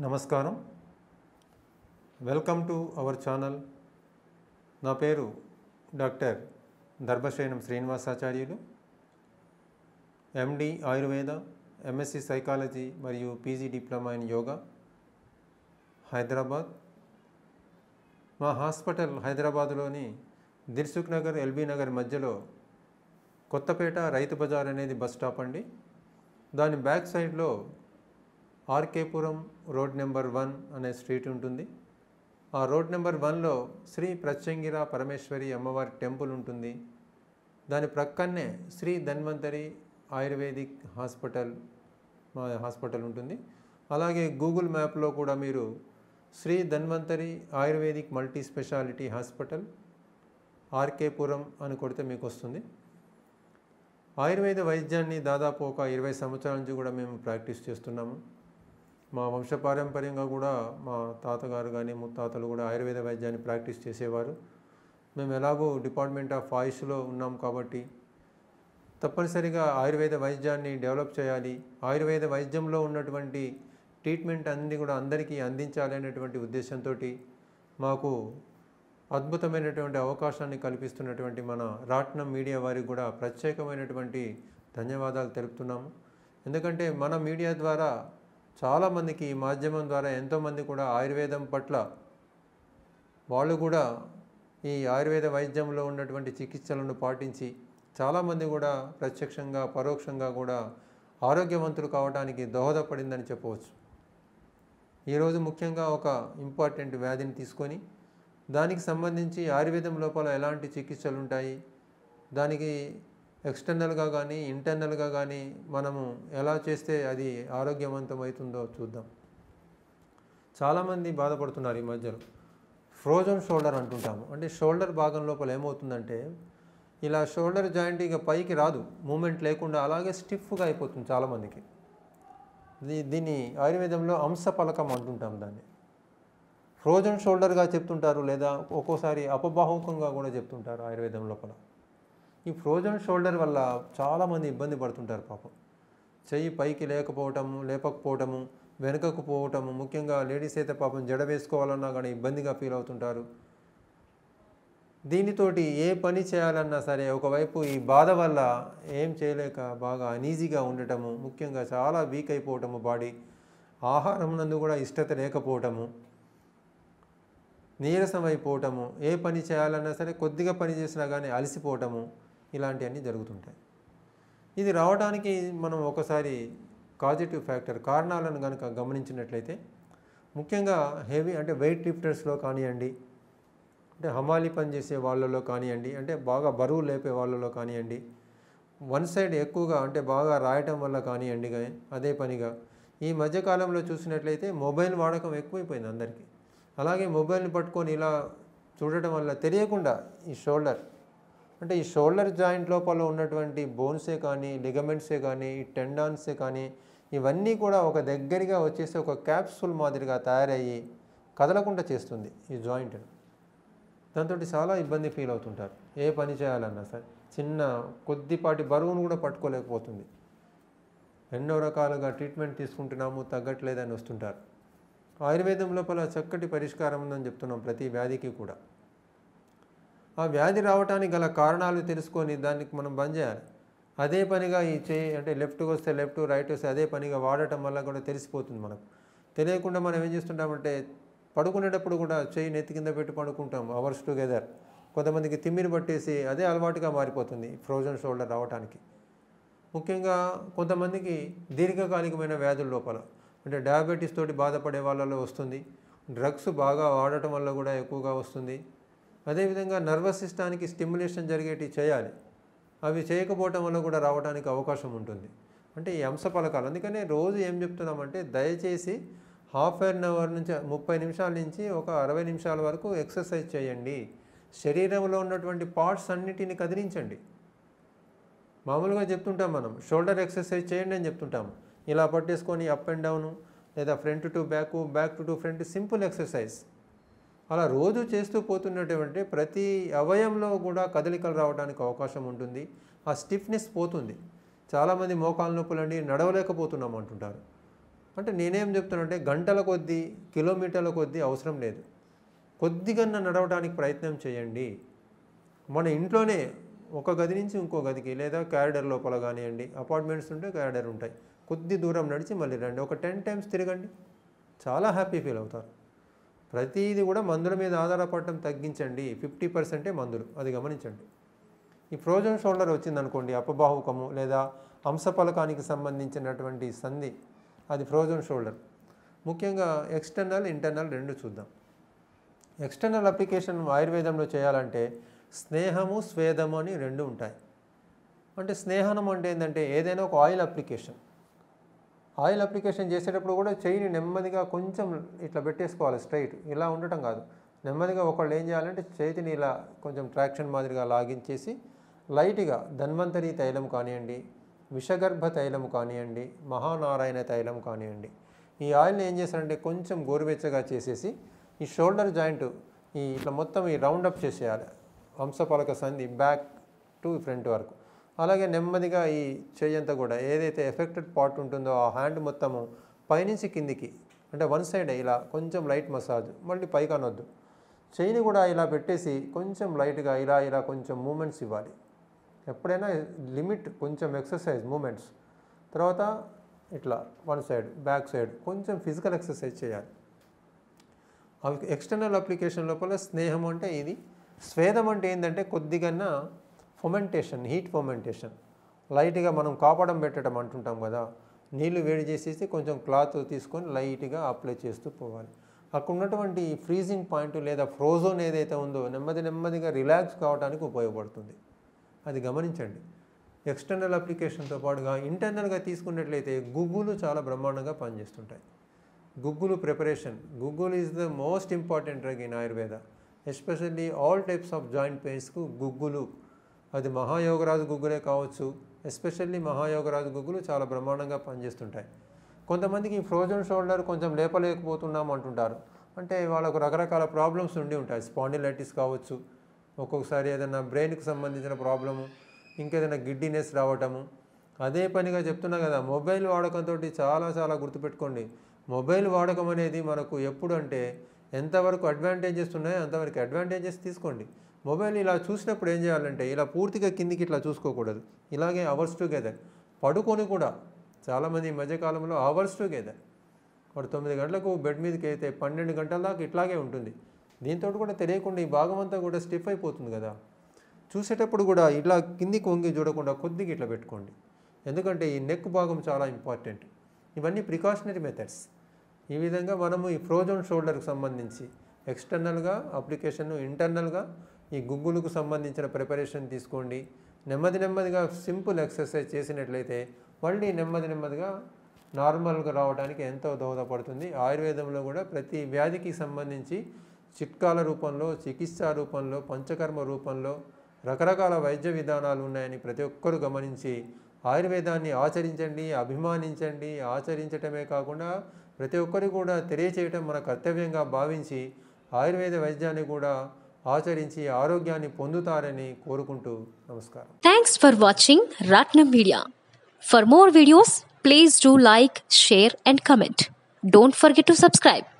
నమస్కారం welcome to our channel నా పేరు doctor Darbhasayanam Srinivasacharyulu MD Ayurveda MSc psychology మరియు PG diploma in yoga Hyderabad మా హాస్పిటల్ హైదరాబాద్లోని దిల్సుఖ్ నగర్ ఎల్బీ నగర్ మధ్యలో కొత్తపేట రైతు బజార్ అనేది బస్ స్టాప్ అండి దాని బ్యాక్ సైడ్లో ఆర్కేపురం రోడ్ నెంబర్ వన్ అనే స్ట్రీట్ ఉంటుంది ఆ రోడ్ నెంబర్ వన్లో శ్రీ ప్రత్యంగిర పరమేశ్వరి అమ్మవారి టెంపుల్ ఉంటుంది దాని ప్రక్కనే శ్రీ ధన్వంతరి ఆయుర్వేదిక్ హాస్పిటల్ మా హాస్పిటల్ ఉంటుంది అలాగే గూగుల్ మ్యాప్లో కూడా మీరు Shri Dhanvantari ayurvedic multi speciality hospital RK Puram అని కొడితే మీకు వస్తుంది ఆయుర్వేద వైద్యాన్ని దాదాపు ఒక ఇరవై సంవత్సరాల నుంచి కూడా మేము ప్రాక్టీస్ చేస్తున్నాము మా వంశపారంపర్యంగా కూడా మా తాతగారు కానీ ముత్తాతలు కూడా ఆయుర్వేద వైద్యాన్ని ప్రాక్టీస్ చేసేవారు మేము ఎలాగో డిపార్ట్మెంట్ ఆఫ్ ఆయుష్లో ఉన్నాం కాబట్టి తప్పనిసరిగా ఆయుర్వేద వైద్యాన్ని డెవలప్ చేయాలి ఆయుర్వేద వైద్యంలో ఉన్నటువంటి ట్రీట్మెంట్ అన్ని కూడా అందరికీ అందించాలి అనేటువంటి ఉద్దేశంతో మాకు అద్భుతమైనటువంటి అవకాశాన్ని కల్పిస్తున్నటువంటి మన రాట్నం మీడియా వారికి కూడా ప్రత్యేకమైనటువంటి ధన్యవాదాలు తెలుపుతున్నాము ఎందుకంటే మన మీడియా ద్వారా చాలామందికి ఈ మాధ్యమం ద్వారా ఎంతోమంది కూడా ఆయుర్వేదం పట్ల వాళ్ళు కూడా ఈ ఆయుర్వేద వైద్యంలో ఉన్నటువంటి చికిత్సలను పాటించి చాలామంది కూడా ప్రత్యక్షంగా పరోక్షంగా కూడా ఆరోగ్యవంతులు కావడానికి దోహదపడిందని చెప్పవచ్చు ఈరోజు ముఖ్యంగా ఒక ఇంపార్టెంట్ వ్యాధిని తీసుకొని దానికి సంబంధించి ఆయుర్వేదం లోపల ఎలాంటి చికిత్సలు ఉంటాయి దానికి ఎక్స్టర్నల్గా కానీ ఇంటర్నల్గా కానీ మనము ఎలా చేస్తే అది ఆరోగ్యవంతం అవుతుందో చూద్దాం చాలామంది బాధపడుతున్నారు ఈ మధ్యలో ఫ్రోజన్ షోల్డర్ అంటుంటాము అంటే షోల్డర్ భాగం లోపల ఏమవుతుందంటే ఇలా షోల్డర్ జాయింట్ ఇక పైకి రాదు మూమెంట్ లేకుండా అలాగే స్టిఫ్గా అయిపోతుంది చాలామందికి దీ- దీన్ని ఆయుర్వేదంలో అంశ పలకం అంటుంటాం దాన్ని ఫ్రోజన్ షోల్డర్గా చెప్తుంటారు లేదా ఒక్కోసారి అపబాహుకంగా కూడా చెప్తుంటారు ఆయుర్వేదం లోపల ఈ ఫ్రోజన్ షోల్డర్ వల్ల చాలామంది ఇబ్బంది పడుతుంటారు పాపం చెయ్యి పైకి లేకపోవటము లేపకపోవటము వెనుకకు పోవటము ముఖ్యంగా లేడీస్ అయితే పాపం జడ వేసుకోవాలన్నా కానీ ఇబ్బందిగా ఫీల్ అవుతుంటారు దీనితోటి ఏ పని చేయాలన్నా సరే ఒకవైపు ఈ బాధ వల్ల ఏం చేయలేక బాగా అనీజీగా ఉండటము ముఖ్యంగా చాలా వీక్ అయిపోవటము బాడీ ఆహారం నందు కూడా ఇష్టత లేకపోవటము నీరసం అయిపోవటము ఏ పని చేయాలన్నా సరే కొద్దిగా పని చేసినా కానీ అలసిపోవటము ఇలాంటివన్నీ జరుగుతుంటాయి ఇది రావడానికి మనం ఒకసారి కాజిటివ్ ఫ్యాక్టర్ కారణాలను కనుక గమనించినట్లయితే ముఖ్యంగా హెవీ అంటే వెయిట్ లిఫ్టర్స్లో కానివ్వండి అంటే హమాలి పని చేసే వాళ్ళలో కానివ్వండి అంటే బాగా బరువు లేపే వాళ్ళలో కానివ్వండి వన్ సైడ్ ఎక్కువగా అంటే బాగా రాయటం వల్ల కానివ్వండి కానీ అదే పనిగా ఈ మధ్యకాలంలో చూసినట్లయితే మొబైల్ వాడకం ఎక్కువైపోయింది అందరికీ అలాగే మొబైల్ని పట్టుకొని ఇలా చూడటం వల్ల తెలియకుండా ఈ షోల్డర్ అంటే ఈ షోల్డర్ జాయింట్ లోపల ఉన్నటువంటి బోన్సే కానీ లిగమెంట్సే కానీ ఈ టెండాన్సే కానీ ఇవన్నీ కూడా ఒక దగ్గరగా వచ్చేసి ఒక క్యాప్సూల్ మాదిరిగా తయారయ్యి కదలకుండా చేస్తుంది ఈ జాయింట్ను దాంతో చాలా ఇబ్బంది ఫీల్ అవుతుంటారు ఏ పని చేయాలన్నా సరే చిన్న కొద్దిపాటి బరువును కూడా పట్టుకోలేకపోతుంది ఎన్నో రకాలుగా ట్రీట్మెంట్ తీసుకుంటున్నాము తగ్గట్లేదని వస్తుంటారు ఆయుర్వేదం లోపల చక్కటి పరిష్కారం ఉందని చెప్తున్నాం ప్రతి వ్యాధికి కూడా ఆ వ్యాధి రావడానికి గల కారణాలు తెలుసుకొని దానికి మనం బంద్ చేయాలి అదే పనిగా ఈ చేయి అంటే లెఫ్ట్కి వస్తే లెఫ్ట్ రైట్ వస్తే అదే పనిగా వాడటం వల్ల కూడా తెలిసిపోతుంది మనకు తెలియకుండా మనం ఏం చేస్తుంటామంటే పడుకునేటప్పుడు కూడా చేయి నెత్తి కింద పెట్టి పడుకుంటాం అవర్స్ టుగెదర్ కొంతమందికి తిమ్మిరి పట్టేసి అదే అలవాటుగా మారిపోతుంది ఫ్రోజన్ షోల్డర్ రావడానికి ముఖ్యంగా కొంతమందికి దీర్ఘకాలికమైన వ్యాధుల లోపల అంటే డయాబెటీస్ తోటి బాధపడే వాళ్ళలో వస్తుంది డ్రగ్స్ బాగా వాడటం వల్ల కూడా ఎక్కువగా వస్తుంది అదేవిధంగా నర్వస్ సిస్టానికి స్టిమ్యులేషన్ జరిగేటి చేయాలి అవి చేయకపోవటం వల్ల కూడా రావడానికి అవకాశం ఉంటుంది అంటే ఈ అంశ పలకాలు అందుకనే రోజు ఏం చెప్తున్నామంటే దయచేసి హాఫ్ అన్ అవర్ నుంచి ముప్పై నిమిషాల నుంచి ఒక అరవై నిమిషాల వరకు ఎక్సర్సైజ్ చేయండి శరీరంలో ఉన్నటువంటి పార్ట్స్ అన్నిటిని కదిలించండి మామూలుగా చెప్తుంటాం మనం షోల్డర్ ఎక్సర్సైజ్ చేయండి అని చెప్తుంటాం ఇలా పట్టేసుకొని అప్ అండ్ డౌన్ లేదా front to back back to front simple exercise అలా రోజు చేస్తూ పోతున్నటువంటి ప్రతి అవయంలో కూడా కదలికలు రావడానికి అవకాశం ఉంటుంది ఆ స్టిఫ్నెస్ పోతుంది చాలామంది మోకాలు నొప్పులండి నడవలేకపోతున్నాం అంటుంటారు అంటే నేనేం చెప్తానంటే గంటల కొద్దీ కిలోమీటర్ల కొద్దీ అవసరం లేదు కొద్దిగా నడవడానికి ప్రయత్నం చేయండి మన ఇంట్లోనే ఒక గది నుంచి ఇంకో గదికి లేదా క్యారిడర్ లోపల కానివ్వండి అపార్ట్మెంట్స్ ఉంటే క్యారిడర్ ఉంటాయి కొద్ది దూరం నడిచి మళ్ళీ రండి ఒక టెన్ టైమ్స్ తిరగండి చాలా హ్యాపీ ఫీల్ అవుతారు ప్రతిదీ కూడా మందుల మీద ఆధారపడటం తగ్గించండి ఫిఫ్టీ పర్సెంటే మందులు అది గమనించండి ఈ ఫ్రోజన్ షోల్డర్ వచ్చిందనుకోండి అపబాహుకము లేదా అంశపలకానికి సంబంధించినటువంటి సంధి అది ఫ్రోజన్ షోల్డర్ ముఖ్యంగా ఎక్స్టర్నల్ ఇంటర్నల్ రెండు చూద్దాం ఎక్స్టర్నల్ అప్లికేషన్ ఆయుర్వేదంలో చేయాలంటే స్నేహము స్వేదము అని రెండు ఉంటాయి అంటే స్నేహనం అంటే ఏంటంటే ఏదైనా ఒక ఆయిల్ అప్లికేషన్ ఆయిల్ అప్లికేషన్ చేసేటప్పుడు కూడా చెయ్యిని నెమ్మదిగా కొంచెం ఇట్లా పెట్టేసుకోవాలి స్ట్రైట్ ఇలా ఉండటం కాదు నెమ్మదిగా ఒకళ్ళు ఏం చేయాలంటే చేతిని ఇలా కొంచెం ట్రాక్షన్ మాదిరిగా లాగించేసి లైట్గా ధన్వంతరి తైలం కానివ్వండి విషగర్భ తైలం కానివ్వండి మహానారాయణ తైలం కానివ్వండి ఈ ఆయిల్ని ఏం చేస్తారంటే కొంచెం గోరువెచ్చగా చేసేసి ఈ షోల్డర్ జాయింట్ ఈ ఇట్లా మొత్తం ఈ రౌండ్ అప్ చేసేయాలి వంశపలక సంధి బ్యాక్ టు ఫ్రంట్ వరకు అలాగే నెమ్మదిగా ఈ చెయ్యంతా కూడా ఏదైతే ఎఫెక్టెడ్ పార్ట్ ఉంటుందో ఆ హ్యాండ్ మొత్తము పైనుంచి కిందికి అంటే వన్ సైడ్ ఇలా కొంచెం లైట్ మసాజ్ మళ్ళీ పైకి అనొద్దు చెయ్యిని కూడా ఇలా పెట్టేసి కొంచెం లైట్గా ఇలా ఇలా కొంచెం మూమెంట్స్ ఇవ్వాలి ఎప్పుడైనా లిమిట్ కొంచెం ఎక్సర్సైజ్ మూమెంట్స్ తర్వాత ఇట్లా వన్ సైడ్ బ్యాక్ సైడ్ కొంచెం ఫిజికల్ ఎక్సర్సైజ్ చేయాలి అవి ఎక్స్టర్నల్ అప్లికేషన్ లోపల స్నేహం అంటే ఇది స్వేదం అంటే ఏంటంటే కొద్దిగా ఫొమెంటేషన్ హీట్ ఫొమెంటేషన్ లైట్గా మనం కాపడం పెట్టడం అంటుంటాం కదా నీళ్లు వేడి చేసేసి కొంచెం క్లాత్ తీసుకొని లైట్గా అప్లై చేస్తూ పోవాలి అక్కడ ఉన్నటువంటి ఫ్రీజింగ్ పాయింట్ లేదా ఫ్రోజోన్ ఏదైతే ఉందో నెమ్మది నెమ్మదిగా రిలాక్స్ కావడానికి ఉపయోగపడుతుంది అది గమనించండి ఎక్స్టర్నల్ అప్లికేషన్తో పాటుగా ఇంటర్నల్గా తీసుకున్నట్లయితే గుగ్గులు చాలా బ్రహ్మాండంగా పనిచేస్తుంటాయి గుగ్గులు ప్రిపరేషన్ గుగ్గులు is the most important drug in Ayurveda especially all types of joint పెయిన్స్కు గుగ్గులు అది మహాయోగరాజు గుగ్గులే కావచ్చు ఎస్పెషల్లీ మహాయోగరాజు గుగ్గులు చాలా బ్రహ్మాండంగా పనిచేస్తుంటాయి కొంతమందికి ఫ్రోజన్ షోల్డర్ కొంచెం లేపలేకపోతున్నాం అంటుంటారు అంటే వాళ్ళకు రకరకాల ప్రాబ్లమ్స్ ఉండి ఉంటాయి స్పాండిలైటిస్ కావచ్చు ఒక్కొక్కసారి ఏదైనా బ్రెయిన్కి సంబంధించిన ప్రాబ్లము ఇంకేదైనా గిడ్డినెస్ రావటము అదే పనిగా చెప్తున్నా కదా మొబైల్ వాడకంతో చాలా చాలా గుర్తుపెట్టుకోండి మొబైల్ వాడకం అనేది మనకు ఎప్పుడు అంటే ఎంతవరకు అడ్వాంటేజెస్ ఉన్నాయో అంతవరకు అడ్వాంటేజెస్ తీసుకోండి మొబైల్ ఇలా చూసినప్పుడు ఏం చేయాలంటే ఇలా పూర్తిగా కిందికి ఇట్లా చూసుకోకూడదు ఇలాగే అవర్స్ టుగెదర్ పడుకొని కూడా చాలామంది ఈ మధ్యకాలంలో అవర్స్ టుగెదర్ వాడు తొమ్మిది గంటలకు బెడ్ మీదకి అయితే పన్నెండు గంటల దాకా ఇట్లాగే ఉంటుంది దీంతో కూడా తెలియకుండా ఈ భాగం అంతా కూడా స్టిఫ్ అయిపోతుంది కదా చూసేటప్పుడు కూడా ఇట్లా కిందికి వంగి చూడకుండా కొద్దిగా ఇట్లా పెట్టుకోండి ఎందుకంటే ఈ నెక్ భాగం చాలా ఇంపార్టెంట్ ఇవన్నీ ప్రికాషనరీ మెథడ్స్ ఈ విధంగా మనము ఈ ఫ్రోజన్ షోల్డర్కి సంబంధించి ఎక్స్టర్నల్గా అప్లికేషన్ ఇంటర్నల్గా ఈ గుగ్గులకు సంబంధించిన ప్రిపరేషన్ తీసుకోండి నెమ్మది నెమ్మదిగా సింపుల్ ఎక్సర్సైజ్ చేసినట్లయితే మళ్ళీ నెమ్మది నెమ్మదిగా నార్మల్గా రావడానికి ఎంతో దోహదపడుతుంది ఆయుర్వేదంలో కూడా ప్రతి వ్యాధికి సంబంధించి చిట్కాల రూపంలో చికిత్సా రూపంలో పంచకర్మ రూపంలో రకరకాల వైద్య విధానాలు ఉన్నాయని ప్రతి ఒక్కరూ గమనించి ఆయుర్వేదాన్ని ఆచరించండి అభిమానించండి ఆచరించటమే కాకుండా ప్రతి ఒక్కరు కూడా తెలియచేయటం మన కర్తవ్యంగా భావించి ఆయుర్వేద వైద్యాన్ని కూడా ఆచరించి ఆరోగ్యాన్ని పొందుతారని కోరుకుంటూ నమస్కారం Thanks for watching Ratnam Media. For more videos, please do like, share, and comment. Don't forget to subscribe.